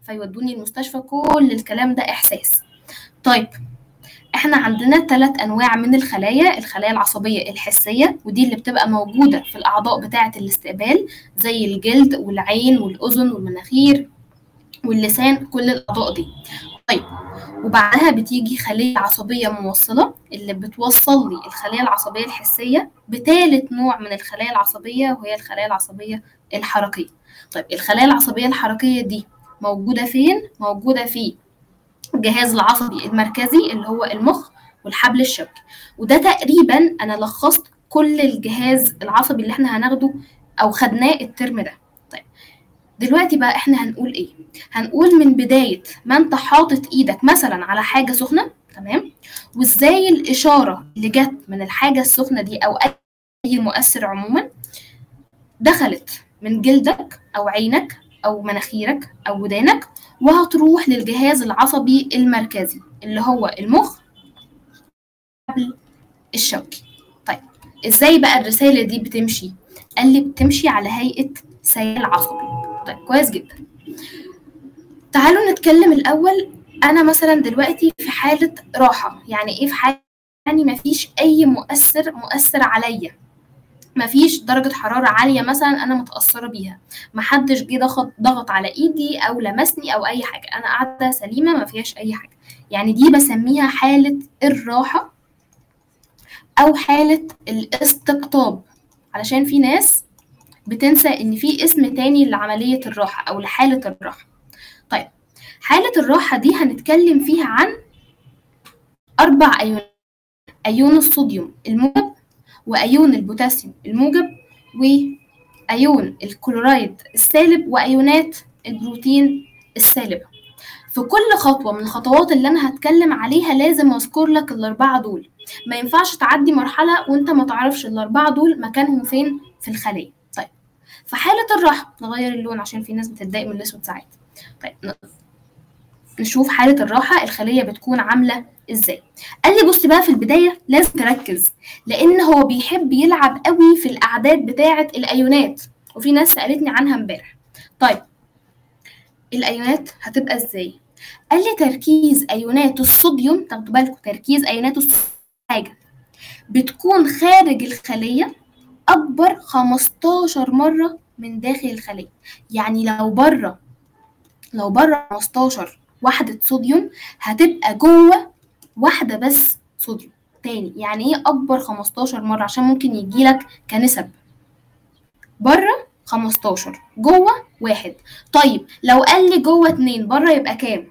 فيودوني المستشفى كل الكلام ده احساس طيب احنا عندنا ثلاث انواع من الخلايا الخلايا العصبيه الحسيه ودي اللي بتبقى موجوده في الاعضاء بتاعه الاستقبال زي الجلد والعين والاذن والمناخير واللسان كل الاعضاء دي طيب وبعدها بتيجي خليه عصبيه موصله اللي بتوصل لي الخلايا العصبيه الحسيه بثالث نوع من الخلايا العصبيه وهي الخلايا العصبيه الحركيه طيب الخلايا العصبيه الحركيه دي موجوده فين موجوده في الجهاز العصبي المركزي اللي هو المخ والحبل الشوكي وده تقريبا انا لخصت كل الجهاز العصبي اللي احنا هناخده او خدناه الترم ده طيب دلوقتي بقى احنا هنقول ايه هنقول من بدايه ما انت حاطط ايدك مثلا على حاجه سخنه تمام وازاي الاشاره اللي جت من الحاجه السخنه دي او اي مؤثر عموما دخلت من جلدك او عينك او مناخيرك او ودانك وهتروح للجهاز العصبي المركزي اللي هو المخ قبل الشوكي طيب ازاي بقى الرسالة دي بتمشي قال لي بتمشي على هيئة سيال عصبي طيب كويس جدا تعالوا نتكلم الأول أنا مثلا دلوقتي في حالة راحة يعني إيه في حالة يعني مفيش أي مؤثر مؤثر عليا مفيش درجة حرارة عالية مثلا أنا متأثرة بيها محدش جه ضغط ضغط على إيدي أو لمسني أو أي حاجة أنا قاعدة سليمة ما فيهاش أي حاجة يعني دي بسميها حالة الراحة أو حالة الاستقطاب علشان في ناس بتنسى إن في اسم تاني لعملية الراحة أو لحالة الراحة طيب حالة الراحة دي هنتكلم فيها عن أربع أيون أيون الصوديوم الموجب وايون البوتاسيوم الموجب وايون الكلورايد السالب وايونات البروتين السالبه في كل خطوه من الخطوات اللي انا هتكلم عليها لازم اذكر لك الاربعه دول ما ينفعش تعدي مرحله وانت ما تعرفش الاربعه دول مكانهم فين في الخليه طيب في حاله الراحه نغير اللون عشان في ناس بتتضايق من الاسود ساعات طيب نشوف حاله الراحه الخليه بتكون عامله ازاي قال لي بص بقى في البدايه لازم تركز لان هو بيحب يلعب قوي في الاعداد بتاعه الايونات وفي ناس سالتني عنها امبارح طيب الايونات هتبقى ازاي قال لي تركيز ايونات الصوديوم تاخدوا بالكم تركيز ايونات الصوديوم حاجه بتكون خارج الخليه اكبر 15 مره من داخل الخليه يعني لو بره لو بره 15 وحده صوديوم هتبقى جوه واحدة بس صوديوم تاني يعني ايه أكبر 15 مرة عشان ممكن يجيلك كنسب بره 15 جوه واحد طيب لو قال لي جوه اتنين بره يبقى كام؟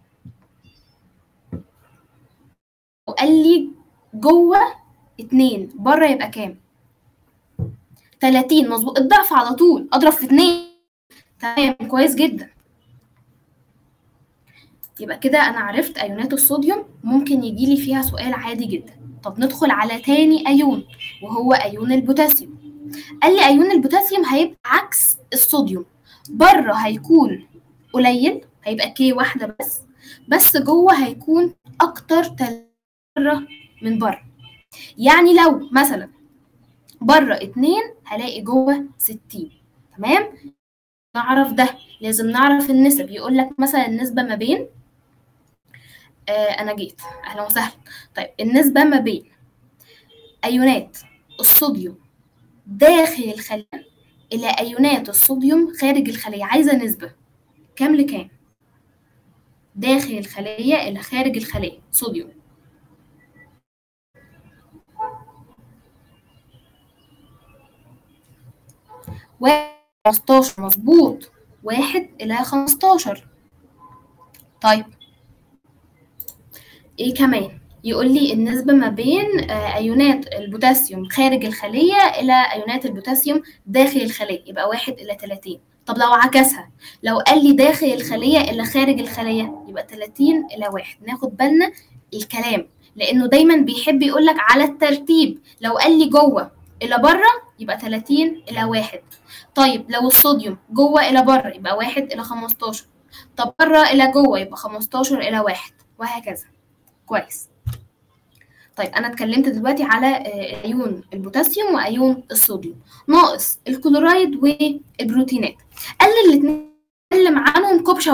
لو قال لي جوه اتنين بره يبقى كام؟ 30 مظبوط الضعف على طول اضرب في اتنين تمام كويس جدا يبقى كده انا عرفت ايونات الصوديوم ممكن يجيلي فيها سؤال عادي جدا طب ندخل على تاني ايون وهو ايون البوتاسيوم قال لي ايون البوتاسيوم هيبقى عكس الصوديوم بره هيكون قليل هيبقى كي واحده بس بس جوه هيكون اكتر مرة من بره يعني لو مثلا بره اتنين هلاقي جوه ستين تمام نعرف ده لازم نعرف النسب يقول لك مثلا النسبة ما بين آه أنا جيت أهلا وسهلا طيب النسبة ما بين أيونات الصوديوم داخل الخلية إلى أيونات الصوديوم خارج الخلية عايزة نسبة كام لكام داخل الخلية إلى خارج الخلية صوديوم واحد 15 مظبوط واحد إلى خمستاشر طيب إيه كمان يقول لي النسبة ما بين أيونات البوتاسيوم خارج الخلية إلى أيونات البوتاسيوم داخل الخلية يبقى واحد إلى تلاتين طب لو عكسها لو قال لي داخل الخلية إلى خارج الخلية يبقى تلاتين إلى واحد ناخد بالنا الكلام لأنه دايما بيحب يقولك على الترتيب لو قال لي جوه إلى بره يبقى 30 إلى واحد طيب لو الصوديوم جوه إلى بره يبقى واحد إلى 15 طب بره إلى جوه يبقى 15 إلى واحد وهكذا كويس طيب أنا اتكلمت دلوقتي على أيون البوتاسيوم وأيون الصوديوم ناقص الكلورايد والبروتينات قال لي الاتنين نتكلم عنهم كبشة واحدة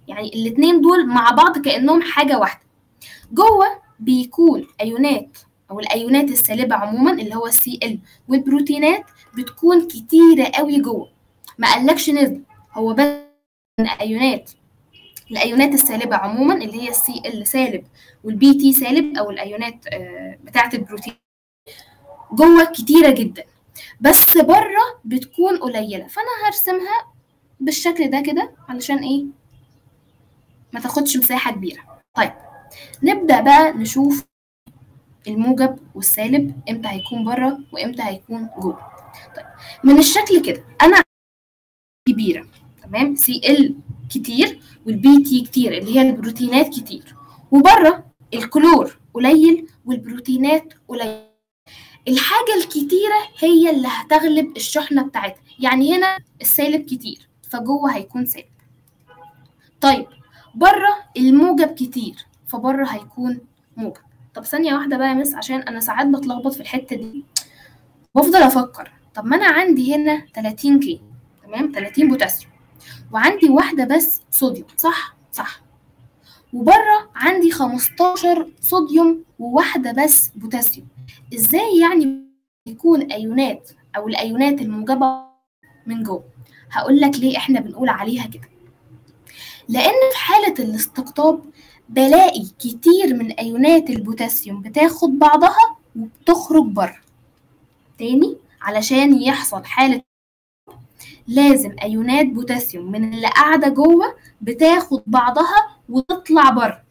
يعني الاتنين دول مع بعض كانهم حاجه واحده جوه بيكون ايونات او الايونات السالبه عموما اللي هو السي ال والبروتينات بتكون كتيره قوي جوه ما قالكش نسبه هو بس من ايونات الايونات السالبه عموما اللي هي السي ال سالب والبي تي سالب او الايونات بتاعه البروتين جوه كتيره جدا بس بره بتكون قليله فانا هرسمها بالشكل ده كده علشان ايه ما تاخدش مساحه كبيره طيب نبدا بقى نشوف الموجب والسالب امتى هيكون بره وامتى هيكون جوه طيب من الشكل كده انا كبيره تمام سي ال كتير والبي تي كتير اللي هي البروتينات كتير وبره الكلور قليل والبروتينات قليل الحاجة الكتيرة هي اللي هتغلب الشحنة بتاعتها يعني هنا السالب كتير فجوه هيكون سالب طيب بره الموجب كتير فبره هيكون موجب طب ثانية واحدة بقى يا مس عشان أنا ساعات بتلخبط في الحتة دي بفضل أفكر طب ما أنا عندي هنا 30 كي تمام 30 بوتاسيوم وعندي واحدة بس صوديوم صح صح وبره عندي 15 صوديوم وواحدة بس بوتاسيوم ازاي يعني يكون ايونات او الايونات الموجبة من جوه هقول لك ليه احنا بنقول عليها كده لان في حالة الاستقطاب بلاقي كتير من ايونات البوتاسيوم بتاخد بعضها وبتخرج بره تاني علشان يحصل حالة لازم ايونات بوتاسيوم من اللي قاعده جوه بتاخد بعضها وتطلع بره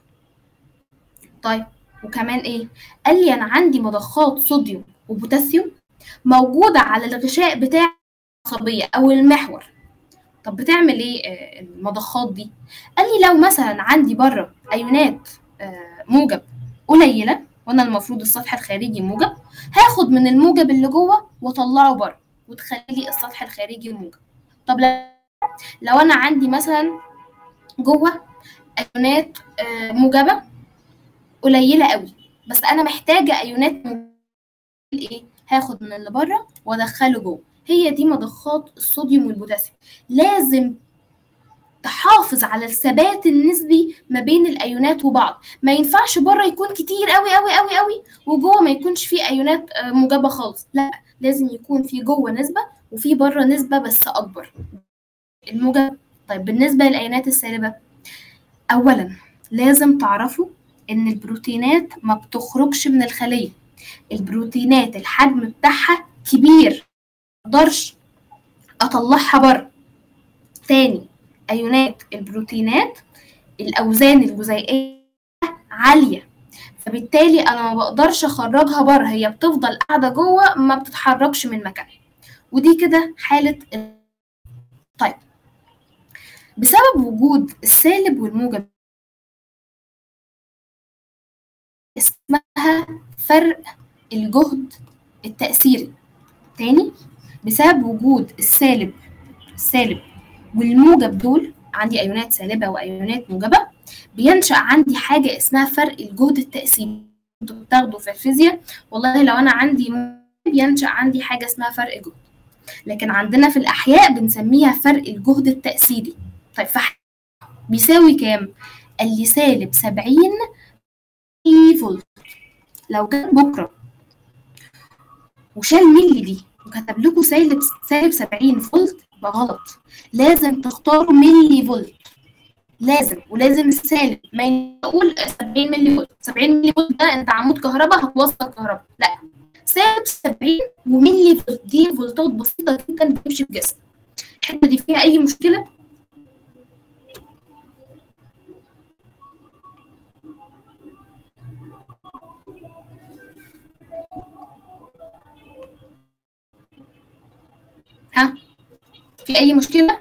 طيب وكمان ايه قال لي انا عندي مضخات صوديوم وبوتاسيوم موجوده على الغشاء بتاع العصبيه او المحور طب بتعمل ايه المضخات دي قال لي لو مثلا عندي بره ايونات موجب قليله وانا المفروض السطح الخارجي موجب هاخد من الموجب اللي جوه واطلعه بره وتخلي السطح الخارجي موجب طب لو انا عندي مثلا جوه ايونات موجبه قليله قوي بس انا محتاجه ايونات ايه هاخد من اللي بره وادخله جوه هي دي مضخات الصوديوم والبوتاسيوم لازم تحافظ على الثبات النسبي ما بين الايونات وبعض ما ينفعش بره يكون كتير قوي قوي قوي قوي وجوه ما يكونش فيه ايونات موجبه خالص لا لازم يكون في جوه نسبه وفي بره نسبه بس اكبر الموجب طيب بالنسبه للايونات السالبه اولا لازم تعرفوا ان البروتينات ما بتخرجش من الخليه البروتينات الحجم بتاعها كبير مقدرش اطلعها بره تاني ايونات البروتينات الاوزان الجزيئيه عاليه فبالتالي انا ما بقدرش اخرجها بره هي بتفضل قاعده جوه ما بتتحركش من مكانها ودي كده حاله طيب بسبب وجود السالب والموجب اسمها فرق الجهد التأثيري تاني بسبب وجود السالب السالب والموجب دول عندي ايونات سالبه وايونات موجبه بينشا عندي حاجه اسمها فرق الجهد التأثيري انتوا بتاخدوا في الفيزياء والله لو انا عندي بينشا عندي حاجه اسمها فرق جهد لكن عندنا في الاحياء بنسميها فرق الجهد التأثيري طيب فح بيساوي كام قال لي سالب 70 فولت لو جت بكره وشال ملي دي وكتب لكم سالب سالب 70 فولت يبقى غلط لازم تختاروا ملي فولت لازم ولازم السالب ما يقول 70 ملي فولت 70 ملي فولت ده انت عمود كهرباء هتوصل كهرباء لا سالب 70 وملي فولت دي فولتات بسيطه جدا بتمشي في جسم الحته دي فيها اي مشكله ها في اي مشكله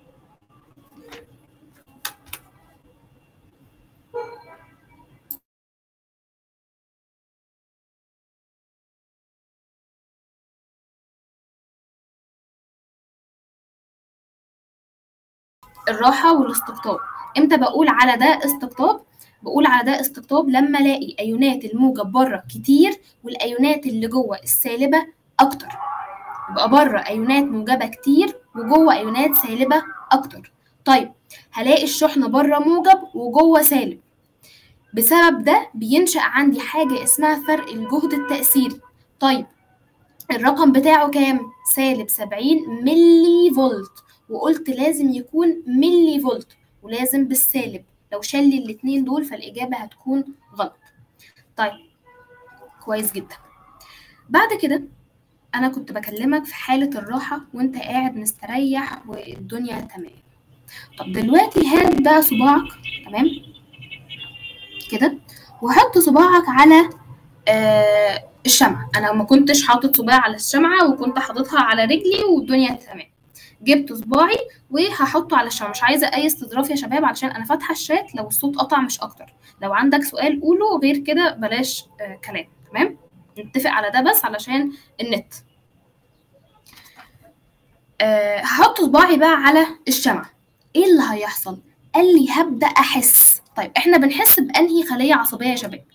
الراحه والاستقطاب امتى بقول على ده استقطاب بقول على ده استقطاب لما الاقي ايونات الموجب بره كتير والايونات اللي جوه السالبه اكتر يبقى بره ايونات موجبه كتير وجوه ايونات سالبه اكتر طيب هلاقي الشحنة بره موجب وجوه سالب بسبب ده بينشأ عندي حاجة اسمها فرق الجهد التأثيري طيب الرقم بتاعه كام؟ سالب 70 ملي فولت وقلت لازم يكون ملي فولت ولازم بالسالب لو شال لي الاتنين دول فالإجابة هتكون غلط طيب كويس جدا بعد كده أنا كنت بكلمك في حالة الراحة وأنت قاعد مستريح والدنيا تمام طب دلوقتي هات بقى صباعك تمام كده وحط صباعك على آه الشمعة أنا ما كنتش حاطط صباعي على الشمعة وكنت حاططها على رجلي والدنيا تمام جبت صباعي وهحطه على الشمعة مش عايزة أي استظراف يا شباب علشان أنا فاتحة الشات لو الصوت قطع مش أكتر لو عندك سؤال قوله غير كده بلاش آه كلام تمام نتفق على ده بس علشان النت أه هحط صباعي بقى على الشمعة ايه اللي هيحصل قال لي هبدأ أحس طيب احنا بنحس بأنهي خلية عصبية يا شباب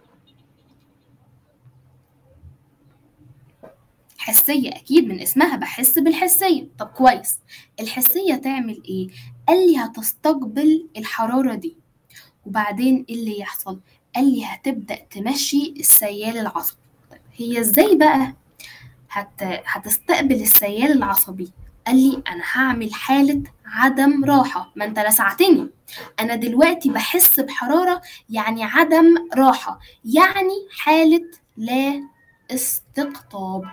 حسية أكيد من اسمها بحس بالحسية طب كويس الحسية تعمل إيه؟ قال لي هتستقبل الحرارة دي وبعدين إيه اللي يحصل؟ قال لي هتبدأ تمشي السيال العصبي طيب هي إزاي بقى هت... هتستقبل السيال العصبي؟ قال لي أنا هعمل حالة عدم راحة ما أنت لسعتني أنا دلوقتي بحس بحرارة يعني عدم راحة يعني حالة لا استقطاب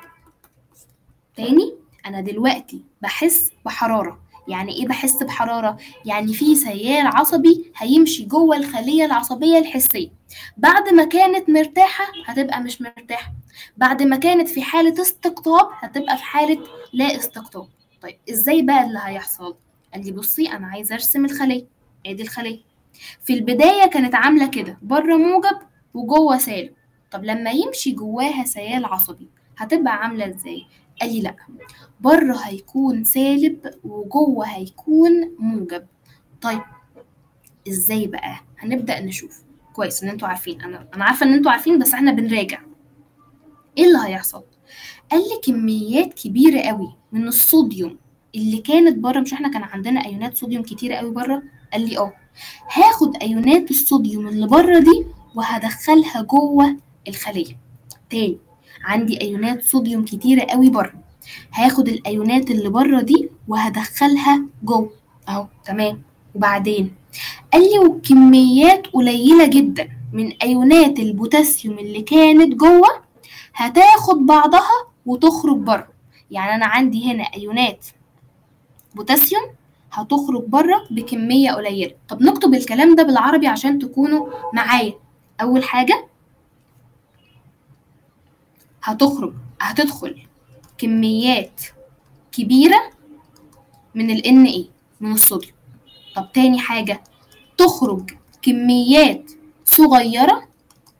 تاني انا دلوقتي بحس بحراره يعني ايه بحس بحراره يعني في سيال عصبي هيمشي جوه الخليه العصبيه الحسيه بعد ما كانت مرتاحه هتبقى مش مرتاحه بعد ما كانت في حاله استقطاب هتبقى في حاله لا استقطاب طيب ازاي بقى اللي هيحصل قال لي بصي انا عايزه ارسم الخليه ادي الخليه في البدايه كانت عامله كده بره موجب وجوه سالب طب لما يمشي جواها سيال عصبي هتبقى عامله ازاي قال لي لا بره هيكون سالب وجوه هيكون موجب طيب ازاي بقى هنبدا نشوف كويس ان انتوا عارفين انا انا عارفه ان انتوا عارفين بس احنا بنراجع ايه اللي هيحصل قال لي كميات كبيره قوي من الصوديوم اللي كانت بره مش احنا كان عندنا ايونات صوديوم كتيره قوي بره قال لي اه هاخد ايونات الصوديوم اللي بره دي وهدخلها جوه الخليه تاني عندي ايونات صوديوم كتيره قوي بره هاخد الايونات اللي بره دي وهدخلها جوه اهو تمام وبعدين قال لي وكميات قليله جدا من ايونات البوتاسيوم اللي كانت جوه هتاخد بعضها وتخرج بره يعني انا عندي هنا ايونات بوتاسيوم هتخرج بره بكميه قليله طب نكتب الكلام ده بالعربي عشان تكونوا معايا اول حاجه هتخرج هتدخل كميات كبيرة من ال Na من الصوديوم طب تاني حاجة تخرج كميات صغيرة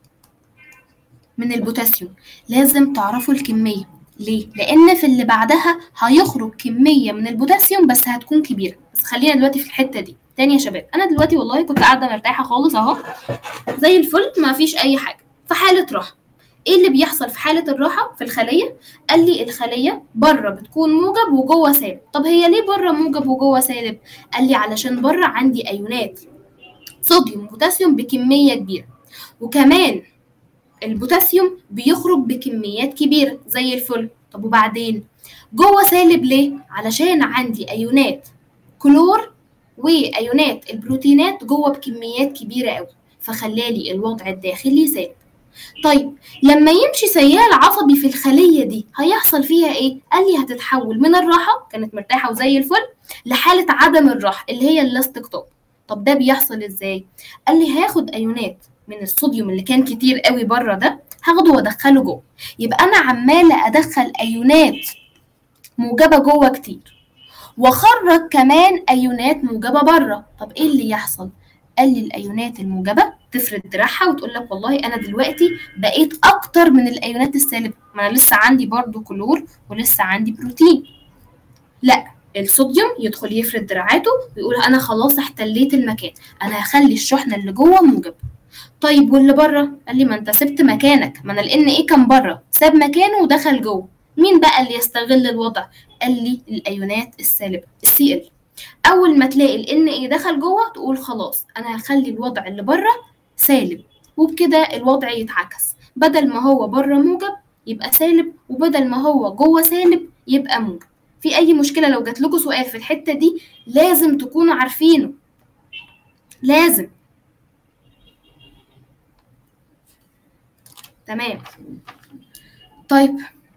من البوتاسيوم لازم تعرفوا الكمية ليه؟ لأن في اللي بعدها هيخرج كمية من البوتاسيوم بس هتكون كبيرة بس خلينا دلوقتي في الحتة دي تاني يا شباب أنا دلوقتي والله كنت قاعدة مرتاحة خالص أهو زي الفل ما فيش أي حاجة في حالة راحة ايه اللي بيحصل في حاله الراحه في الخليه قال لي الخليه بره بتكون موجب وجوه سالب طب هي ليه بره موجب وجوه سالب قال لي علشان بره عندي ايونات صوديوم وبوتاسيوم بكميه كبيره وكمان البوتاسيوم بيخرج بكميات كبيره زي الفل طب وبعدين جوه سالب ليه علشان عندي ايونات كلور وايونات البروتينات جوه بكميات كبيره قوي فخلالي الوضع الداخلي سالب طيب لما يمشي سيال عصبي في الخلية دي هيحصل فيها ايه؟ قال لي هتتحول من الراحة كانت مرتاحة وزي الفل لحالة عدم الراحة اللي هي الاستقطاب طب ده بيحصل ازاي؟ قال لي هاخد ايونات من الصوديوم اللي كان كتير قوي بره ده هاخده وادخله جوه يبقى انا عمالة ادخل ايونات موجبة جوه كتير واخرج كمان ايونات موجبة بره طب ايه اللي يحصل؟ قال لي الايونات الموجبه تفرد دراعها وتقول لك والله انا دلوقتي بقيت اكتر من الايونات السالبه ما انا لسه عندي برضو كلور ولسه عندي بروتين لا الصوديوم يدخل يفرد دراعاته ويقول انا خلاص احتليت المكان انا هخلي الشحنه اللي جوه موجب طيب واللي بره قال لي ما انت سبت مكانك ما انا لان ايه كان بره ساب مكانه ودخل جوه مين بقى اللي يستغل الوضع قال لي الايونات السالبه السي ال اول ما تلاقي ال ايه دخل جوه تقول خلاص انا هخلي الوضع اللي بره سالب وبكده الوضع يتعكس بدل ما هو بره موجب يبقى سالب وبدل ما هو جوه سالب يبقى موجب في اي مشكله لو جات لكم سؤال في الحته دي لازم تكونوا عارفينه لازم تمام طيب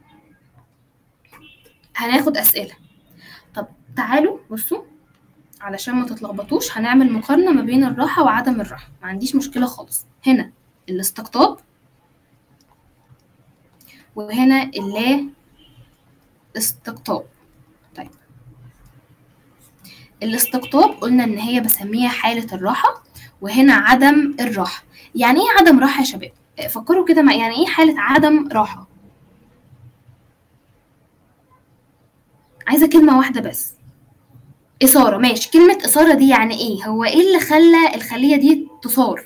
هناخد اسئله طب تعالوا بصوا علشان ما تتلخبطوش هنعمل مقارنه ما بين الراحه وعدم الراحه ما عنديش مشكله خالص هنا الاستقطاب وهنا اللا استقطاب طيب الاستقطاب قلنا ان هي بسميها حالة الراحة وهنا عدم الراحة يعني ايه عدم راحة يا شباب فكروا كده مع يعني ايه حالة عدم راحة عايزة كلمة واحدة بس إثارة ماشي كلمة إثارة دي يعني ايه هو ايه اللي خلى الخلية دي تصار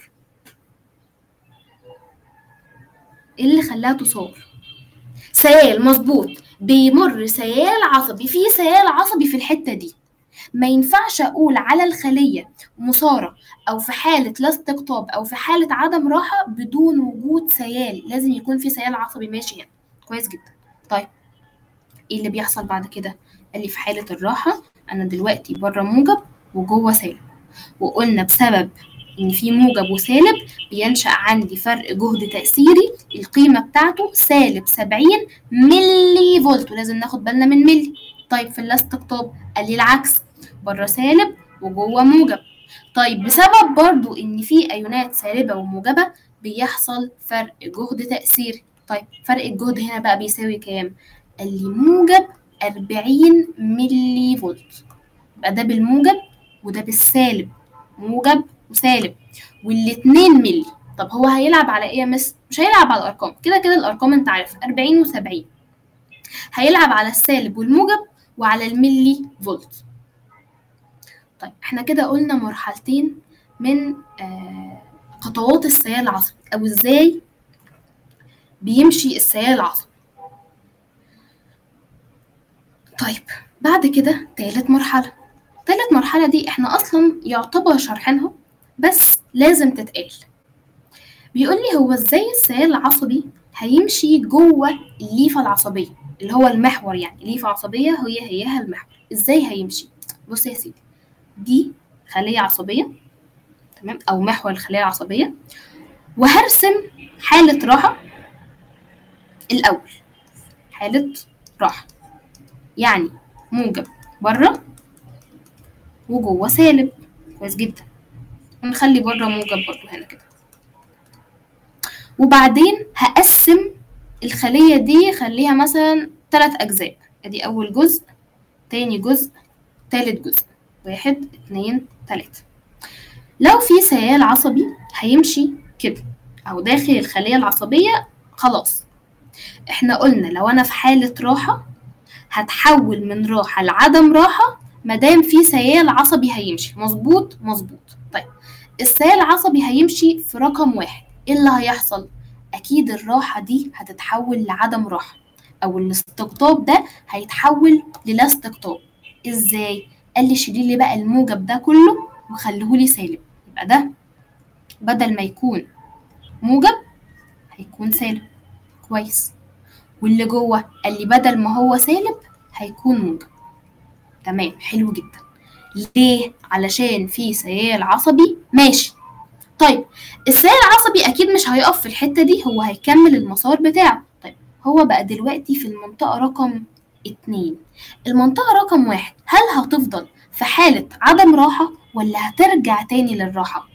ايه اللي خلاها تصار سيال مظبوط بيمر سيال عصبي في سيال عصبي في الحته دي ما ينفعش اقول على الخليه مثاره او في حاله لا استقطاب او في حاله عدم راحه بدون وجود سيال لازم يكون في سيال عصبي ماشي يعني كويس جدا طيب ايه اللي بيحصل بعد كده قال لي في حاله الراحه انا دلوقتي بره موجب وجوه سالب وقلنا بسبب ان في موجب وسالب بينشأ عندي فرق جهد تأثيري القيمة بتاعته سالب 70 ملي فولت ولازم ناخد بالنا من ملي طيب في الاستقطاب قال لي العكس بره سالب وجوه موجب طيب بسبب برضو ان في ايونات سالبة وموجبة بيحصل فرق جهد تأثيري طيب فرق الجهد هنا بقى بيساوي كام قال لي موجب 40 ملي فولت يبقى ده بالموجب وده بالسالب موجب وسالب والاتنين ملي طب هو هيلعب على ايه يا مس مش هيلعب على الارقام كده كده الارقام انت عارف 40 و70 هيلعب على السالب والموجب وعلى الملي فولت طيب احنا كده قلنا مرحلتين من آه خطوات السيال العصبي او ازاي بيمشي السيال العصبي طيب بعد كده تالت مرحله تالت مرحله دي احنا اصلا يعتبر شرحينها بس لازم تتقال بيقول لي هو ازاي السيال العصبي هيمشي جوه الليفه العصبيه اللي هو المحور يعني ليفه عصبيه هي هيها المحور ازاي هيمشي بص يا سيدي دي خليه عصبيه تمام او محور الخليه العصبيه وهرسم حاله راحه الاول حاله راحه يعني موجب بره وجوه سالب كويس جدا ونخلي بره موجب برضو هنا كده وبعدين هقسم الخلية دي خليها مثلا تلات أجزاء ادي أول جزء تاني جزء تالت جزء واحد اتنين تلاتة لو في سيال عصبي هيمشي كده أو داخل الخلية العصبية خلاص احنا قلنا لو أنا في حالة راحة هتحول من راحة لعدم راحة مادام في سيال عصبي هيمشي مظبوط مظبوط طيب السيال العصبي هيمشي في رقم واحد ايه اللي هيحصل اكيد الراحه دي هتتحول لعدم راحه او الاستقطاب ده هيتحول للا استقطاب ازاي قال لي شيلي لي بقى الموجب ده كله وخليهولي سالب يبقى ده بدل ما يكون موجب هيكون سالب كويس واللي جوه قال لي بدل ما هو سالب هيكون موجب تمام حلو جدا ليه علشان في سيال عصبي ماشي طيب السيال العصبي اكيد مش هيقف في الحته دي هو هيكمل المسار بتاعه طيب هو بقى دلوقتي في المنطقه رقم اتنين المنطقه رقم واحد هل هتفضل في حاله عدم راحه ولا هترجع تاني للراحه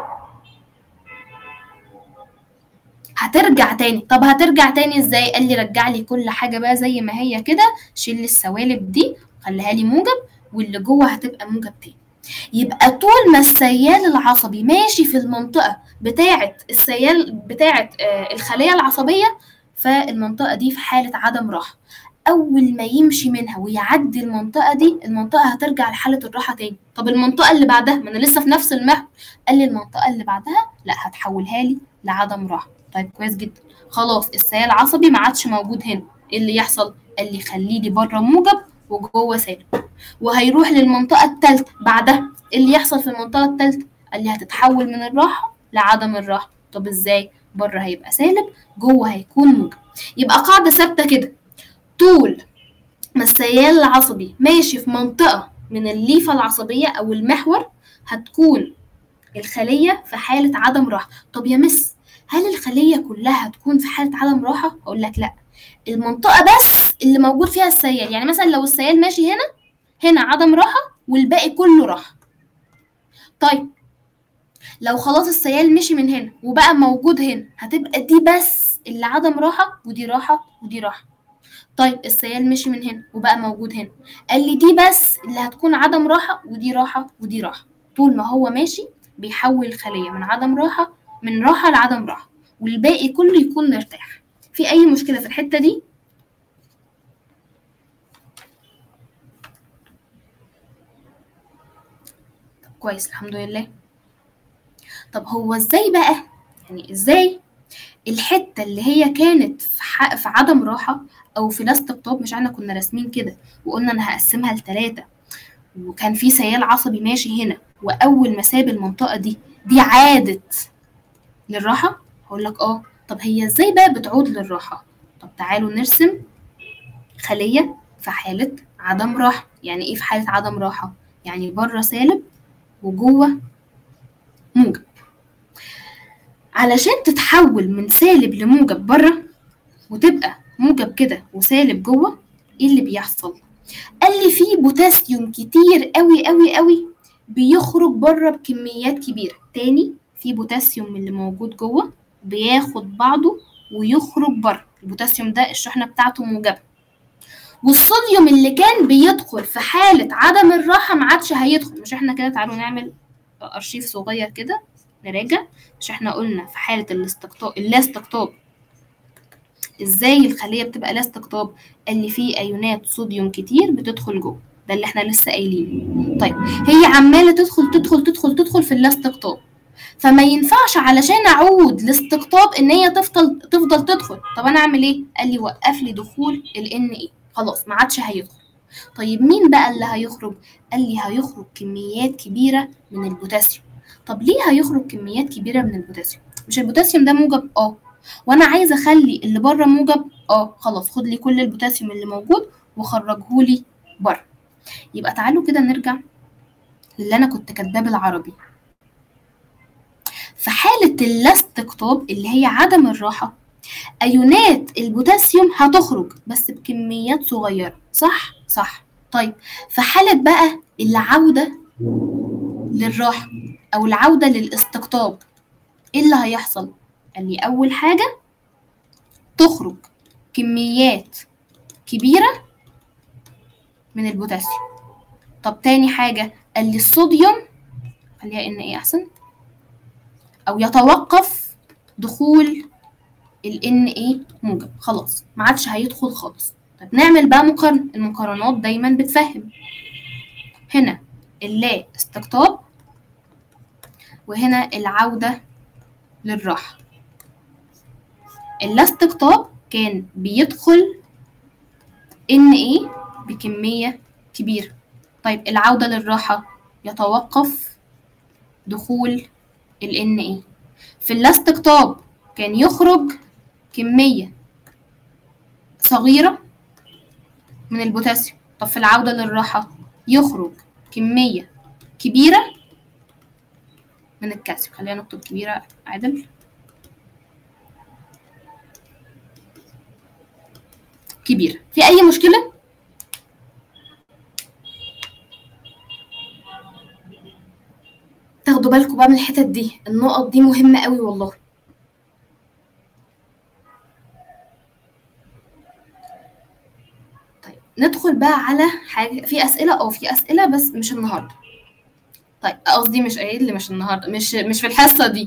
هترجع تاني طب هترجع تاني ازاي قال لي رجع لي كل حاجه بقى زي ما هي كده شيل لي السوالب دي خليها لي موجب واللي جوه هتبقى موجب تاني يبقى طول ما السيال العصبي ماشي في المنطقة بتاعة السيال بتاعة آه الخلية العصبية فالمنطقة دي في حالة عدم راحة أول ما يمشي منها ويعدي المنطقة دي المنطقة هترجع لحالة الراحة تاني طب المنطقة اللي بعدها ما أنا لسه في نفس المحور قال لي المنطقة اللي بعدها لا هتحولها لي لعدم راحة طيب كويس جدا خلاص السيال العصبي ما عادش موجود هنا ايه اللي يحصل قال لي خليه لي بره موجب وجوه سالب وهيروح للمنطقة التالتة بعدها إيه اللي يحصل في المنطقة التالتة قال لي هتتحول من الراحة لعدم الراحة طب ازاي بره هيبقى سالب جوه هيكون موجب يبقى قاعدة ثابتة كده طول ما السيال العصبي ماشي في منطقة من الليفة العصبية أو المحور هتكون الخلية في حالة عدم راحة طب يا مس هل الخلية كلها هتكون في حالة عدم راحة؟ أقول لك لأ المنطقة بس اللي موجود فيها السيال يعني مثلا لو السيال ماشي هنا هنا عدم راحة والباقي كله راحة طيب لو خلاص السيال مشي من هنا وبقى موجود هنا هتبقى دي بس اللي عدم راحة ودي راحة ودي راحة طيب السيال مشي من هنا وبقى موجود هنا قال لي دي بس اللي هتكون عدم راحة ودي راحة ودي راحة طول ما هو ماشي بيحول الخلية من عدم راحة من راحة لعدم راحة والباقي كله يكون مرتاح في أي مشكلة في الحتة دي طب كويس الحمد لله طب هو ازاي بقى يعني ازاي الحتة اللي هي كانت في, ح... في عدم راحة أو في الاستقطاب مش احنا كنا راسمين كده وقلنا أنا هقسمها لتلاتة وكان في سيال عصبي ماشي هنا وأول ما ساب المنطقة دي دي عادت للراحة هقول لك اه طب هي ازاي بقى بتعود للراحة طب تعالوا نرسم خلية في حالة عدم راحة يعني ايه في حالة عدم راحة يعني بره سالب وجوه موجب علشان تتحول من سالب لموجب بره وتبقى موجب كده وسالب جوه ايه اللي بيحصل قال لي في بوتاسيوم كتير قوي قوي قوي بيخرج بره بكميات كبيره تاني في بوتاسيوم من اللي موجود جوه بياخد بعضه ويخرج بره البوتاسيوم ده الشحنه بتاعته موجبه والصوديوم اللي كان بيدخل في حاله عدم الراحه ما عادش هيدخل مش احنا كده تعالوا نعمل ارشيف صغير كده نراجع مش احنا قلنا في حاله الاستقطاب اللا استقطاب ازاي الخليه بتبقى لا استقطاب قال لي في ايونات صوديوم كتير بتدخل جوه ده اللي احنا لسه قايلينه طيب هي عماله تدخل تدخل تدخل تدخل في اللا استقطاب فما ينفعش علشان اعود لاستقطاب ان هي تفضل تفضل تدخل طب انا اعمل ايه قال لي وقف لي دخول الان ايه خلاص ما عادش هيدخل طيب مين بقى اللي هيخرج قال لي هيخرج كميات كبيره من البوتاسيوم طب ليه هيخرج كميات كبيره من البوتاسيوم مش البوتاسيوم ده موجب اه وانا عايزه اخلي اللي بره موجب اه خلاص خد لي كل البوتاسيوم اللي موجود وخرجهولي بره يبقى تعالوا كده نرجع للي انا كنت كاتباه بالعربي في حالة الاستقطاب اللي هي عدم الراحة أيونات البوتاسيوم هتخرج بس بكميات صغيرة صح؟ صح طيب في حالة بقى العودة للراحة أو العودة للاستقطاب إيه اللي هيحصل؟ قال لي أول حاجة تخرج كميات كبيرة من البوتاسيوم طب تاني حاجة قال لي الصوديوم خليها إن إيه أحسن أو يتوقف دخول ال Na موجب خلاص ما عادش هيدخل خالص طب نعمل بقى مقارنة المقارنات دايما بتفهم هنا اللا استقطاب وهنا العودة للراحة اللا استقطاب كان بيدخل Na بكمية كبيرة طيب العودة للراحة يتوقف دخول ال Na في اللا استقطاب كان يخرج كمية صغيرة من البوتاسيوم طب في العودة للراحة يخرج كمية كبيرة من الكالسيوم خلينا نكتب كبيرة عدل كبيرة في أي مشكلة؟ تاخدوا بالكم بقى من الحتت دي النقط دي مهمة قوي والله طيب ندخل بقى على حاجة في أسئلة اه في أسئلة بس مش النهاردة طيب قصدي مش قايل لي مش النهاردة مش مش في الحصة دي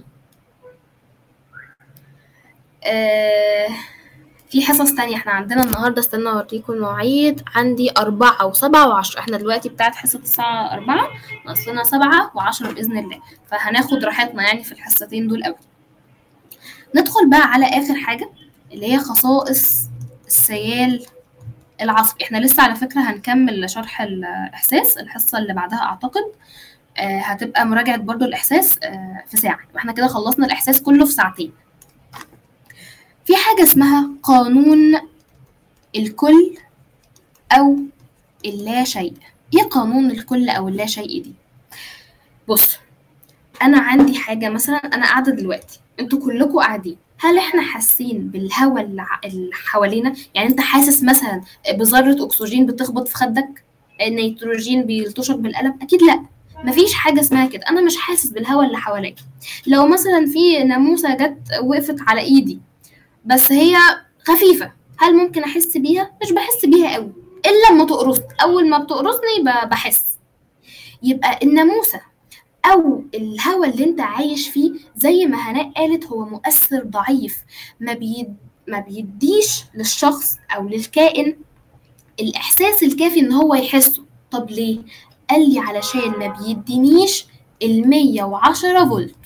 آه في حصص تانية احنا عندنا النهاردة استنى اوريكم المواعيد عندي أربعة وسبعة وعشرة احنا دلوقتي بتاعت حصة الساعة أربعة ناقص لنا سبعة وعشرة بإذن الله فهناخد راحتنا يعني في الحصتين دول أوي ندخل بقى على آخر حاجة اللي هي خصائص السيال العصبي احنا لسه على فكرة هنكمل شرح الإحساس الحصة اللي بعدها أعتقد آه هتبقى مراجعة برضو الإحساس آه في ساعة واحنا كده خلصنا الإحساس كله في ساعتين في حاجة اسمها قانون الكل أو اللا شيء ايه قانون الكل أو اللا شيء دي بص أنا عندي حاجة مثلا أنا قاعدة دلوقتي انتوا كلكم قاعدين هل احنا حاسين بالهواء اللي حوالينا يعني انت حاسس مثلا بذره اكسجين بتخبط في خدك النيتروجين بيلطشك بالقلم اكيد لا مفيش حاجه اسمها كده انا مش حاسس بالهواء اللي حواليا لو مثلا في ناموسه جت وقفت على ايدي بس هي خفيفه هل ممكن احس بيها مش بحس بيها قوي الا لما تقرصني اول ما بتقرصني بحس يبقى الناموسه او الهواء اللي انت عايش فيه زي ما هناء قالت هو مؤثر ضعيف ما بيد ما بيديش للشخص او للكائن الاحساس الكافي ان هو يحسه طب ليه قال لي علشان ما بيدينيش ال 110 فولت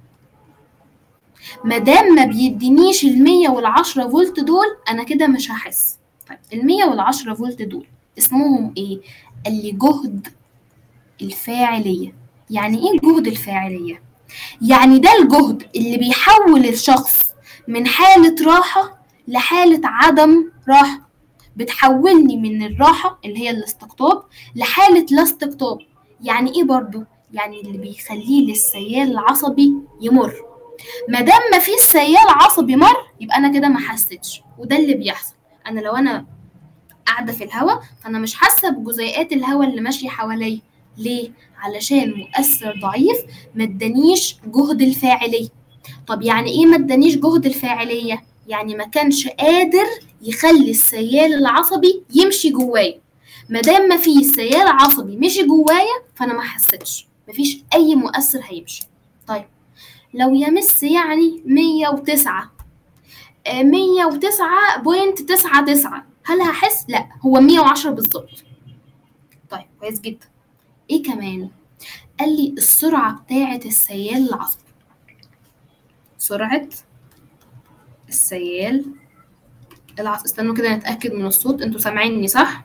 ما دام ما بيدينيش ال 110 فولت دول انا كده مش هحس طيب ال 110 فولت دول اسمهم ايه قال لي جهد الفاعليه يعني ايه جهد الفاعليه يعني ده الجهد اللي بيحول الشخص من حاله راحه لحاله عدم راحه بتحولني من الراحه اللي هي الاستقطاب لحاله لا استقطاب يعني ايه برضو يعني اللي بيخليه للسيال العصبي يمر ما دام ما فيش سيال عصبي مر يبقى انا كده ما حسيتش وده اللي بيحصل انا لو انا قاعده في الهواء فانا مش حاسه بجزيئات الهواء اللي ماشيه حواليا ليه علشان مؤثر ضعيف ما ادانيش جهد الفاعليه طب يعني ايه ما ادانيش جهد الفاعليه يعني ما كانش قادر يخلي السيال العصبي يمشي جوايا ما دام ما في سيال عصبي مشي جوايا فانا ما حسيتش مفيش اي مؤثر هيمشي طيب لو يمس يعني 109 109.99 هل هحس لا هو 110 بالظبط طيب كويس جدا ايه كمان قال لي السرعة بتاعة السيال العصبي سرعة السيال العصبي استنوا كده نتأكد من الصوت انتوا سامعيني صح؟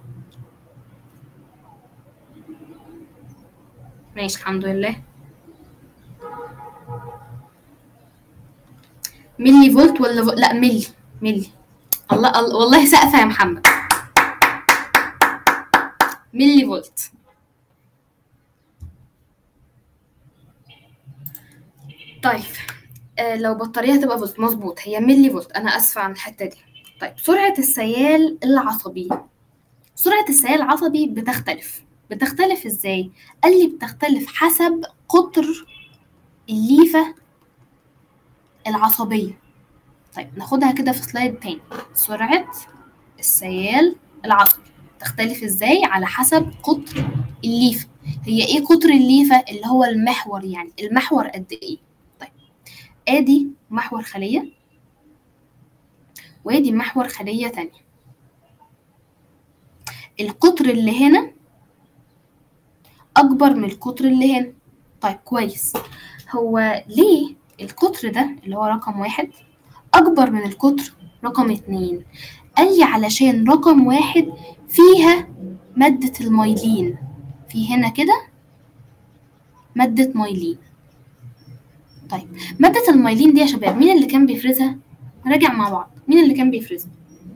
ماشي الحمد لله ملي فولت ولا فولت؟ لا ملي ملي الله, الله والله سقفة يا محمد ملي فولت طيب آه لو بطارية هتبقى فولت مظبوط هي ملي فولت أنا آسفة عن الحتة دي طيب سرعة السيال العصبي سرعة السيال العصبي بتختلف بتختلف ازاي؟ قال لي بتختلف حسب قطر الليفة العصبية طيب ناخدها كده في سلايد تاني سرعة السيال العصبي تختلف ازاي على حسب قطر الليفة هي ايه قطر الليفة اللي هو المحور يعني المحور قد ايه طيب ادي محور خلية وادي محور خلية تانية القطر اللي هنا أكبر من القطر اللي هنا طيب كويس هو ليه القطر ده اللي هو رقم واحد أكبر من القطر رقم اتنين قال لي علشان رقم واحد فيها مادة الميلين في هنا كده مادة ميلين طيب مادة الميلين دي يا شباب مين اللي كان بيفرزها؟ نراجع مع بعض مين اللي كان بيفرزها؟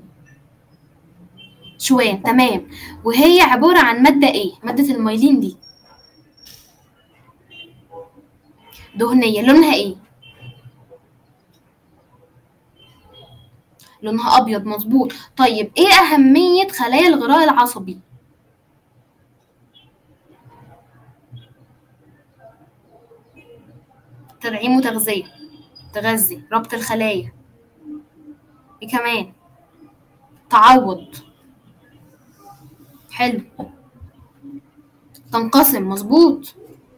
شوان تمام وهي عبارة عن مادة ايه؟ مادة الميلين دي دهنية لونها ايه؟ لونها أبيض مظبوط طيب ايه أهمية خلايا الغراء العصبي؟ تدعيم وتغذية تغذي ربط الخلايا ايه كمان تعوض حلو تنقسم مظبوط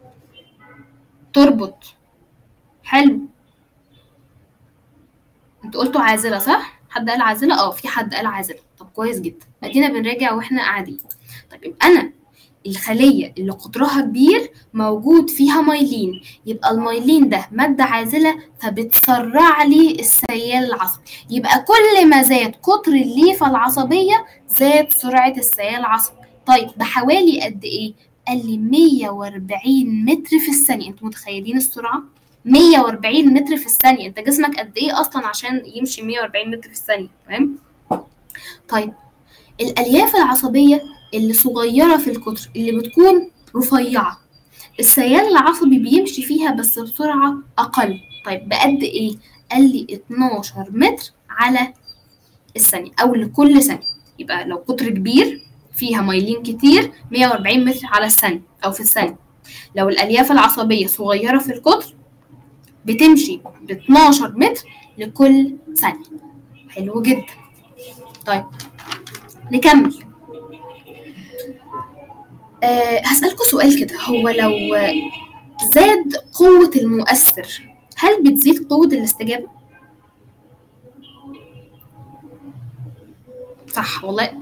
تربط حلو انتوا قلتوا عازلة صح؟ حد قال عازلة؟ اه في حد قال عازلة طب كويس جدا ادينا بنراجع واحنا قاعدين طيب يبقى انا الخلية اللي قطرها كبير موجود فيها مايلين يبقى المايلين ده مادة عازلة فبتسرع لي السيال العصبي يبقى كل ما زاد قطر الليفة العصبية زاد سرعة السيال العصبي طيب بحوالي قد ايه؟ قال لي 140 متر في الثانية انتوا متخيلين السرعة؟ 140 متر في الثانية انت جسمك قد ايه اصلا عشان يمشي 140 متر في الثانية تمام؟ طيب الألياف العصبية اللي صغيرة في القطر اللي بتكون رفيعة السيال العصبي بيمشي فيها بس بسرعة أقل طيب بقد إيه؟ قال لي 12 متر على الثانية أو لكل ثانية يبقى لو قطر كبير فيها مايلين كتير 140 متر على الثانية أو في الثانية لو الألياف العصبية صغيرة في القطر بتمشي ب 12 متر لكل ثانية حلو جدا طيب نكمل أه هسألكوا سؤال كده هو لو زاد قوة المؤثر هل بتزيد قوة الاستجابة؟ صح والله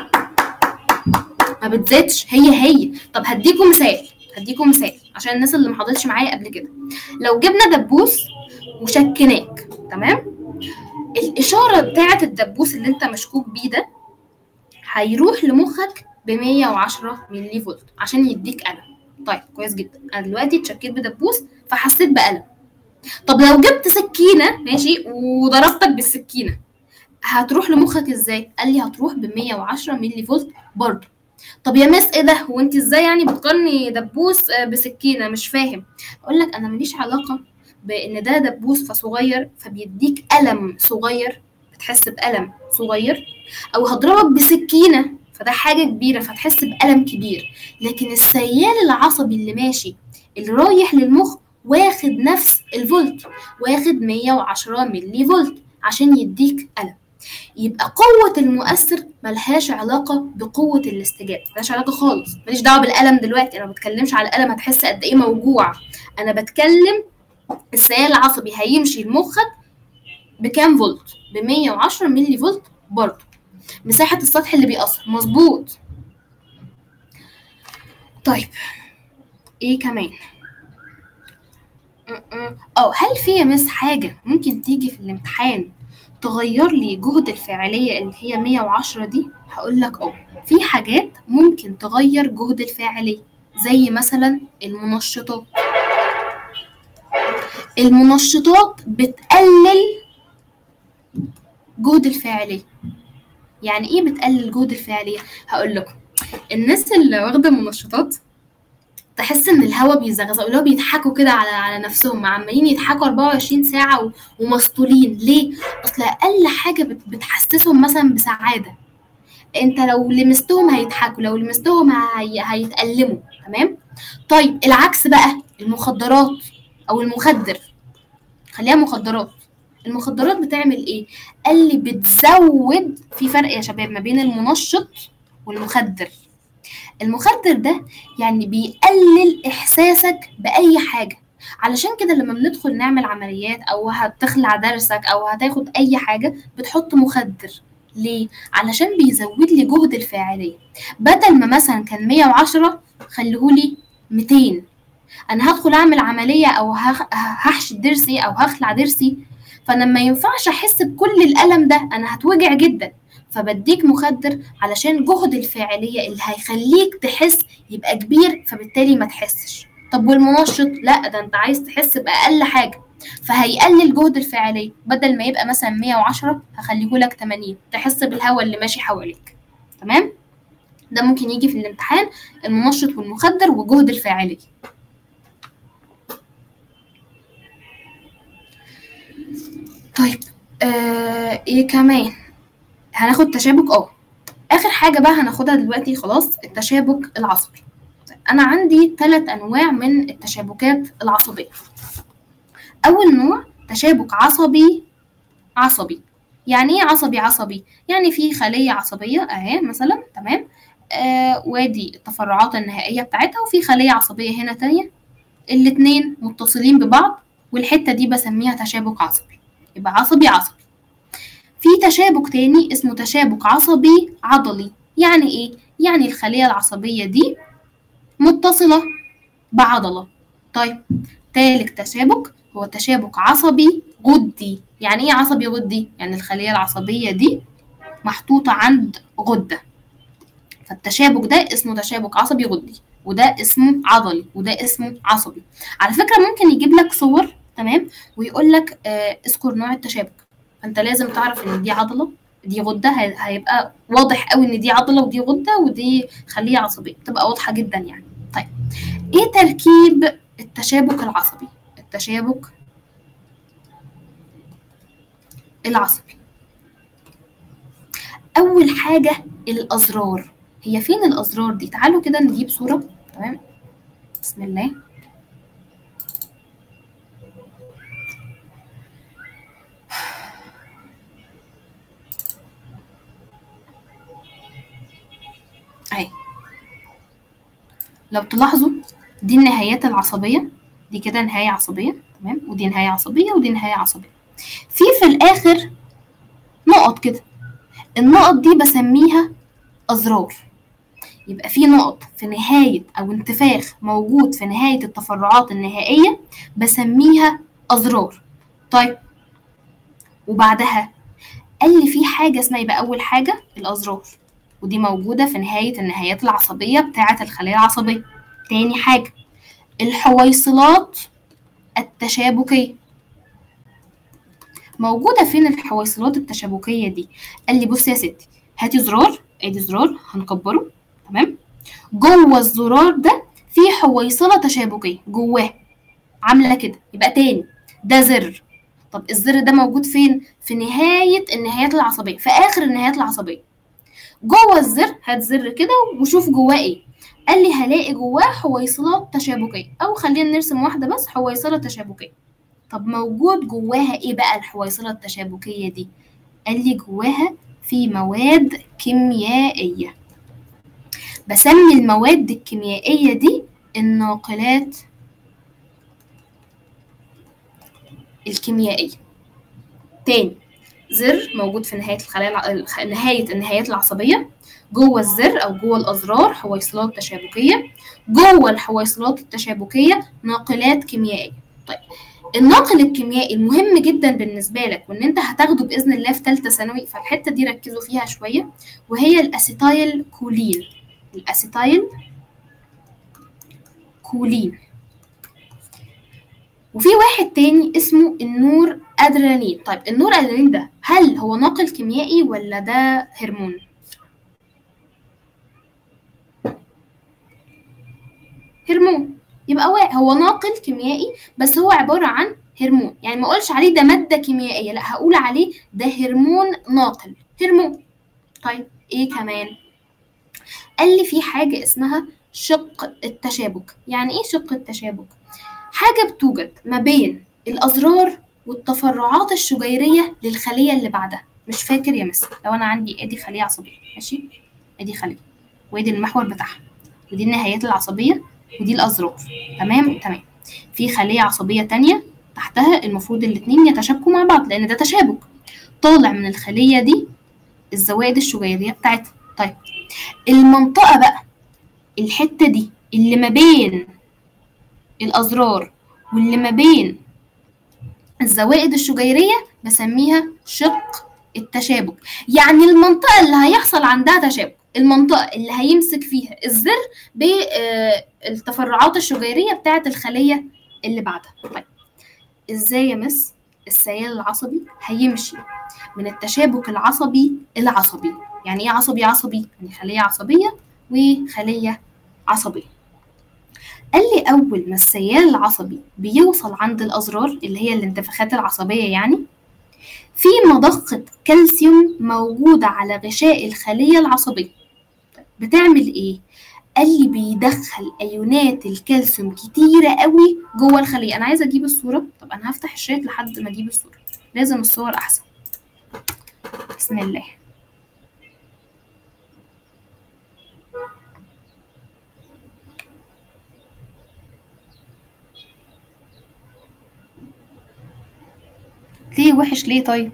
ما بتزيدش هي هي طب هديكم مثال هديكم مثال عشان الناس اللي ما حضرتش معايا قبل كده لو جبنا دبوس وشكناك تمام الإشارة بتاعة الدبوس اللي أنت مشكوك بيه ده هيروح لمخك ب 110 ملي فولت عشان يديك ألم طيب كويس جدا أنا دلوقتي اتشكيت بدبوس فحسيت بألم طب لو جبت سكينة ماشي وضربتك بالسكينة هتروح لمخك ازاي؟ قال لي هتروح ب 110 ملي فولت برضه طب يا مس ايه ده هو انت ازاي يعني بتقارني دبوس بسكينه مش فاهم اقول لك انا ماليش علاقه بان ده دبوس فصغير فبيديك الم صغير بتحس بالم صغير او هضربك بسكينه فده حاجه كبيره فتحس بالم كبير لكن السيال العصبي اللي ماشي اللي رايح للمخ واخد نفس الفولت واخد 110 ملي فولت عشان يديك الم يبقى قوة المؤثر ملهاش علاقة بقوة الاستجابة ملهاش علاقة خالص ماليش دعوة بالألم دلوقتي أنا ما بتكلمش على الألم هتحس قد إيه موجوع أنا بتكلم السيال العصبي هيمشي لمخك بكام فولت ب 110 ملي فولت برضه مساحة السطح اللي بيأثر مظبوط طيب ايه كمان اه هل في يا مس حاجة ممكن تيجي في الامتحان تغير لي جهد الفاعلية اللي هي 110 دي هقول لك اه في حاجات ممكن تغير جهد الفاعلية زي مثلا المنشطات المنشطات بتقلل جهد الفاعلية يعني ايه بتقلل جهد الفاعلية هقول لكم الناس اللي واخدة منشطات تحس ان الهوا بيزغزغ اللي هو بيضحكوا كده على على نفسهم عمالين يضحكوا 24 ساعه ومسطولين ليه اصل اقل حاجه بتحسسهم مثلا بسعاده انت لو لمستهم هيضحكوا لو لمستهم هي... هيتألموا تمام طيب العكس بقى المخدرات او المخدر خليها مخدرات المخدرات بتعمل ايه قال لي بتزود في فرق يا شباب ما بين المنشط والمخدر المخدر ده يعني بيقلل احساسك باي حاجه علشان كده لما بندخل نعمل عمليات او هتخلع درسك او هتاخد اي حاجه بتحط مخدر ليه علشان بيزود لي جهد الفاعليه بدل ما مثلا كان 110 خليهولي 200 انا هدخل اعمل عمليه او هحشي ضرسي او هخلع ضرسي فانا ما ينفعش احس بكل الالم ده انا هتوجع جدا فبديك مخدر علشان جهد الفاعلية اللي هيخليك تحس يبقى كبير فبالتالي ما تحسش طب والمنشط لا ده انت عايز تحس بأقل حاجة فهيقلل جهد الفاعلية بدل ما يبقى مثلا 110 هخليه لك 80 تحس بالهواء اللي ماشي حواليك تمام ده ممكن يجي في الامتحان المنشط والمخدر وجهد الفاعلية طيب آه ايه كمان هناخد تشابك اه اخر حاجه بقى هناخدها دلوقتي خلاص التشابك العصبي انا عندي ثلاث انواع من التشابكات العصبيه اول نوع تشابك عصبي عصبي يعني ايه عصبي عصبي يعني في خليه عصبيه اهي مثلا تمام آه وادي التفرعات النهائيه بتاعتها وفي خليه عصبيه هنا تانية الاتنين متصلين ببعض والحته دي بسميها تشابك عصبي يبقى عصبي عصبي في تشابك تاني اسمه تشابك عصبي عضلي يعني ايه يعني الخليه العصبيه دي متصلة بعضلة طيب تالت تشابك هو تشابك عصبي غدي يعني ايه عصبي غدي يعني الخلية العصبية دي محطوطة عند غدة فالتشابك ده اسمه تشابك عصبي غدي وده اسمه عضلي وده اسمه عصبي على فكرة ممكن يجيب لك صور تمام ويقول لك آه اذكر نوع التشابك فانت لازم تعرف ان دي عضلة دي غدة هي- هيبقى واضح قوي ان دي عضلة ودي غدة ودي خلية عصبية تبقى واضحة جدا يعني طيب ايه تركيب التشابك العصبي التشابك العصبي اول حاجة الازرار هي فين الازرار دي تعالوا كده نجيب صورة تمام بسم الله اهي لو تلاحظوا دي النهايات العصبية دي كده نهاية عصبية تمام ودي نهاية عصبية ودي نهاية عصبية في في الآخر نقط كده النقط دي بسميها أزرار يبقى في نقط في نهاية أو انتفاخ موجود في نهاية التفرعات النهائية بسميها أزرار طيب وبعدها قال لي في حاجة اسمها يبقى أول حاجة الأزرار ودي موجودة في نهاية النهايات العصبية بتاعة الخلية العصبية تاني حاجة الحويصلات التشابكية موجودة فين الحويصلات التشابكية دي قال لي بصي يا ستي هاتي زرار ادي زرار هنكبره تمام جوه الزرار ده في حويصلة تشابكية جواه عاملة كده يبقى تاني ده زر طب الزر ده موجود فين في نهاية النهايات العصبية في آخر النهايات العصبية جوه الزر هات زر كده وشوف جواه ايه قال لي هلاقي جواه حويصلات تشابكية أو خلينا نرسم واحدة بس حويصلة تشابكية طب موجود جواها ايه بقى الحويصلة التشابكية دي قال لي جواها في مواد كيميائية بسمي المواد الكيميائية دي الناقلات الكيميائية تاني زر موجود في نهاية الخلايا الع... الخ- نهاية النهايات العصبية جوه الزر أو جوه الأزرار حويصلات تشابكية جوه الحويصلات التشابكية ناقلات كيميائية طيب الناقل الكيميائي المهم جدا بالنسبة لك وإن أنت هتاخده بإذن الله في تالتة ثانوي فالحتة دي ركزوا فيها شوية وهي الأسيتايل كولين الأسيتايل كولين وفي واحد تاني اسمه النور أدرينالين طيب النور أدرينالين ده هل هو ناقل كيميائي ولا ده هرمون؟ هرمون يبقى وا- هو ناقل كيميائي بس هو عبارة عن هرمون يعني ما اقولش عليه ده مادة كيميائية لا هقول عليه ده هرمون ناقل هرمون طيب ايه كمان قال لي في حاجة اسمها شق التشابك يعني ايه شق التشابك حاجة بتوجد ما بين الأزرار والتفرعات الشجيرية للخلية اللي بعدها مش فاكر يا مس لو أنا عندي ادي خلية عصبية ماشي ادي خلية وادي المحور بتاعها ودي النهايات العصبية ودي الأزرار تمام تمام في خلية عصبية تانية تحتها المفروض الاتنين يتشابكوا مع بعض لأن ده تشابك طالع من الخلية دي الزوائد الشجيرية بتاعتها طيب المنطقة بقى الحتة دي اللي ما بين الأزرار واللي ما بين الزوائد الشجيرية بسميها شق التشابك يعني المنطقة اللي هيحصل عندها تشابك المنطقة اللي هيمسك فيها الزر بالتفرعات الشجيرية بتاعة الخلية اللي بعدها طيب ازاي يا مس السيال العصبي هيمشي من التشابك العصبي العصبي يعني ايه عصبي عصبي يعني خلية عصبية وخلية عصبية قال لي أول ما السيال العصبي بيوصل عند الأزرار اللي هي الانتفاخات العصبية يعني في مضخة كالسيوم موجودة على غشاء الخلية العصبية بتعمل إيه؟ قال لي بيدخل أيونات الكالسيوم كتيرة قوي جوه الخلية أنا عايزة أجيب الصورة طب أنا هفتح الشات لحد ما أجيب الصورة لازم الصور أحسن بسم الله ليه وحش ليه طيب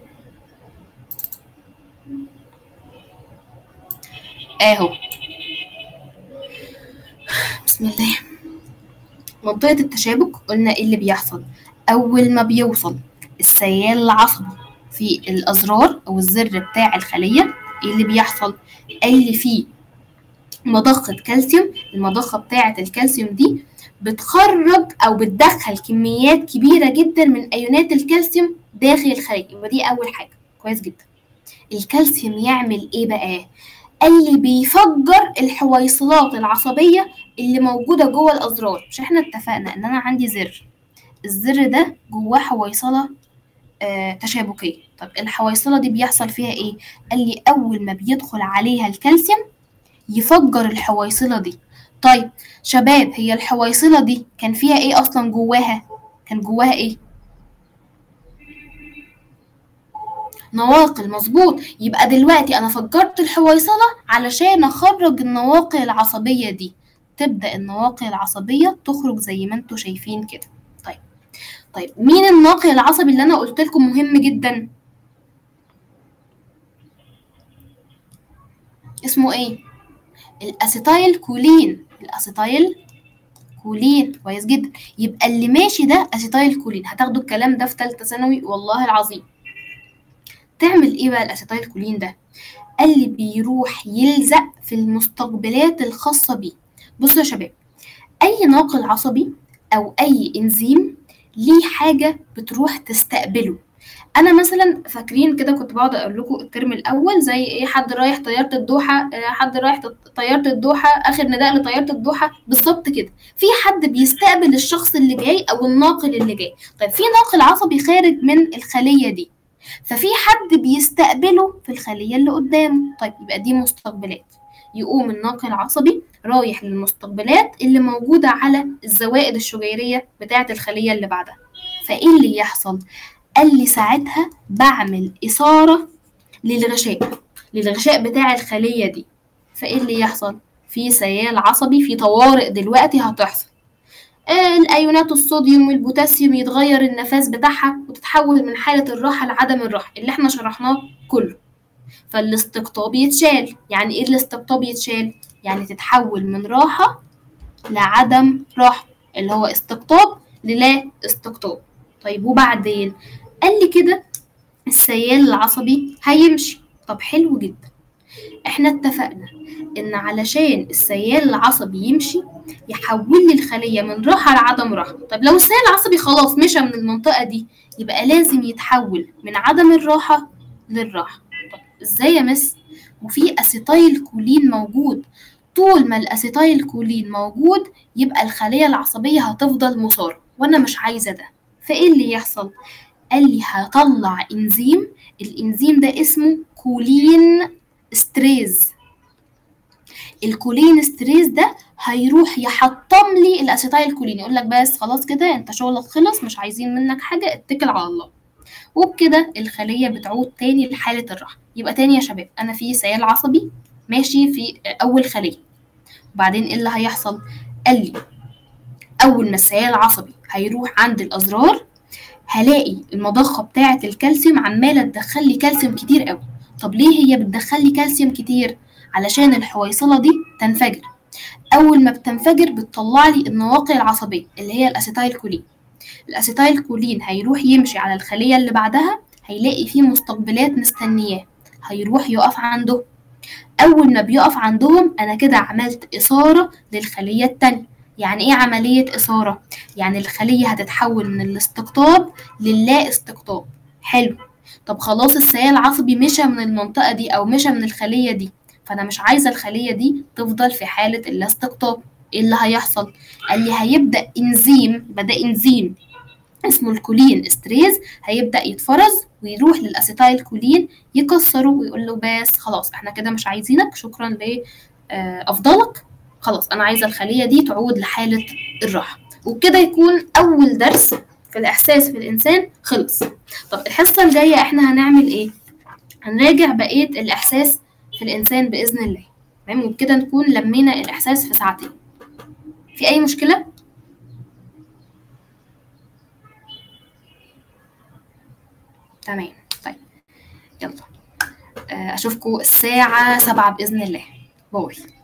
اهو بسم الله منطقة التشابك قلنا ايه اللي بيحصل أول ما بيوصل السيال العصبي في الأزرار أو الزر بتاع الخلية ايه اللي بيحصل قال لي فيه مضخة كالسيوم المضخة بتاعة الكالسيوم دي بتخرج أو بتدخل كميات كبيرة جدا من أيونات الكالسيوم داخل الخلية يبقى دي أول حاجة كويس جدا الكالسيوم يعمل إيه بقى؟ قال لي بيفجر الحويصلات العصبية اللي موجودة جوه الأزرار مش احنا اتفقنا إن أنا عندي زر الزر ده جواه حويصلة آه تشابكية طب الحويصلة دي بيحصل فيها إيه؟ قال لي أول ما بيدخل عليها الكالسيوم يفجر الحويصلة دي طيب شباب هي الحويصلة دي كان فيها ايه اصلا جواها كان جواها ايه نواقل مظبوط يبقى دلوقتي انا فجرت الحويصلة علشان اخرج النواقل العصبية دي تبدأ النواقل العصبية تخرج زي ما انتوا شايفين كده طيب طيب مين الناقل العصبي اللي انا قلت لكم مهم جدا اسمه ايه الاسيتايل كولين الاسيتايل كولين كويس جدا يبقى اللي ماشي ده اسيتايل كولين هتاخدوا الكلام ده في ثالثه ثانوي والله العظيم تعمل ايه بقى الاسيتايل كولين ده قال لي بيروح يلزق في المستقبلات الخاصه بيه بصوا يا شباب اي ناقل عصبي او اي انزيم ليه حاجه بتروح تستقبله انا مثلا فاكرين كده كنت بقعد اقول لكم الترم الاول زي ايه حد رايح طياره الدوحه حد رايح طياره الدوحه اخر نداء لطياره الدوحه بالظبط كده في حد بيستقبل الشخص اللي جاي او الناقل اللي جاي طيب في ناقل عصبي خارج من الخليه دي ففي حد بيستقبله في الخليه اللي قدامه طيب يبقى دي مستقبلات يقوم الناقل العصبي رايح للمستقبلات اللي موجوده على الزوائد الشجيريه بتاعه الخليه اللي بعدها فايه اللي يحصل قال لي ساعتها بعمل إثارة للغشاء للغشاء بتاع الخلية دي فإيه اللي يحصل؟ في سيال عصبي في طوارئ دلوقتي هتحصل آه الأيونات الصوديوم والبوتاسيوم يتغير النفاذ بتاعها وتتحول من حالة الراحة لعدم الراحة اللي احنا شرحناه كله فالاستقطاب يتشال يعني ايه الاستقطاب يتشال؟ يعني تتحول من راحة لعدم راحة اللي هو استقطاب للا استقطاب طيب وبعدين قال لي كده السيال العصبي هيمشي طب حلو جدا احنا اتفقنا ان علشان السيال العصبي يمشي يحول لي الخليه من راحه لعدم راحه طب لو السيال العصبي خلاص مشى من المنطقه دي يبقى لازم يتحول من عدم الراحه للراحه طب ازاي يا مس وفي اسيتايل كولين موجود طول ما الاسيتايل كولين موجود يبقى الخليه العصبيه هتفضل مثاره وانا مش عايزه ده فايه اللي يحصل قال لي هطلع انزيم الانزيم ده اسمه كولين ستريز الكولين ستريز ده هيروح يحطم لي الاسيتايل كولين يقول لك بس خلاص كده انت شغلك خلص مش عايزين منك حاجه اتكل على الله وبكده الخليه بتعود تاني لحاله الراحه يبقى تاني يا شباب انا في سيال عصبي ماشي في اول خليه وبعدين ايه اللي هيحصل قال لي اول ما السيال العصبي هيروح عند الازرار هلاقي المضخه بتاعه الكالسيوم عماله تدخل لي كالسيوم كتير قوي طب ليه هي بتدخل لي كالسيوم كتير علشان الحويصله دي تنفجر اول ما بتنفجر بتطلع لي النواقل العصبيه اللي هي الاسيتايل كولين الاسيتايل كولين هيروح يمشي على الخليه اللي بعدها هيلاقي فيه مستقبلات مستنياه هيروح يقف عنده اول ما بيقف عندهم انا كده عملت اثاره للخليه التانية يعني ايه عملية إثارة؟ يعني الخلية هتتحول من الاستقطاب للا استقطاب حلو طب خلاص السيال العصبي مشى من المنطقة دي أو مشى من الخلية دي فأنا مش عايزة الخلية دي تفضل في حالة اللا استقطاب ايه اللي هيحصل؟ قال لي هيبدأ إنزيم بدأ إنزيم اسمه الكولين استريز هيبدأ يتفرز ويروح للأسيتايل كولين يكسره ويقول له بس خلاص احنا كده مش عايزينك شكرا لأفضلك خلاص انا عايزه الخليه دي تعود لحاله الراحه وبكده يكون اول درس في الاحساس في الانسان خلص طب الحصه الجايه احنا هنعمل ايه هنراجع بقيه الاحساس في الانسان باذن الله تمام وبكده نكون لمينا الاحساس في ساعتين في اي مشكله تمام طيب يلا اشوفكم الساعه سبعة باذن الله باي